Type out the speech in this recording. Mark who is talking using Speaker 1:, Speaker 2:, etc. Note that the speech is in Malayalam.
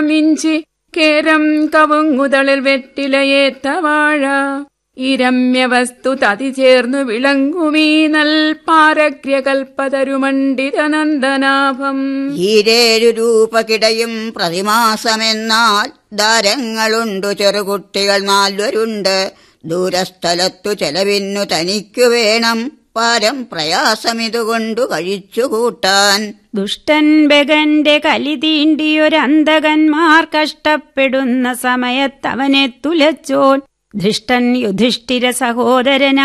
Speaker 1: മിഞ്ചി കേരം കവുങ്ങുതളിൽ വെറ്റിലയേത്ത വാഴ ഈ രമ്യവസ്തു തതി ചേർന്നു വിളങ്ങുമീ നൽ പാരഗ്ര്യകൽപ്പതരുമണ്ഡിതനന്ദനാഭം
Speaker 2: ഈരേഴു രൂപ കിടയും പ്രതിമാസമെന്നാൽ ദാരങ്ങളുണ്ടു ചെറുകുട്ടികൾ നാൽവരുണ്ട് ദൂരസ്ഥലത്തു ചെലവിന്നു തനിക്കു വേണം പാരം പ്രയാസമിതുകൊണ്ടു കഴിച്ചുകൂട്ടാൻ
Speaker 3: ദുഷ്ടൻ ബഗന്റെ കലി തീണ്ടിയൊരന്തകന്മാർ കഷ്ടപ്പെടുന്ന സമയത്തവനെ തുലച്ചോൻ ധൃഷ്ടൻ യുധിഷ്ഠിര സഹോദരന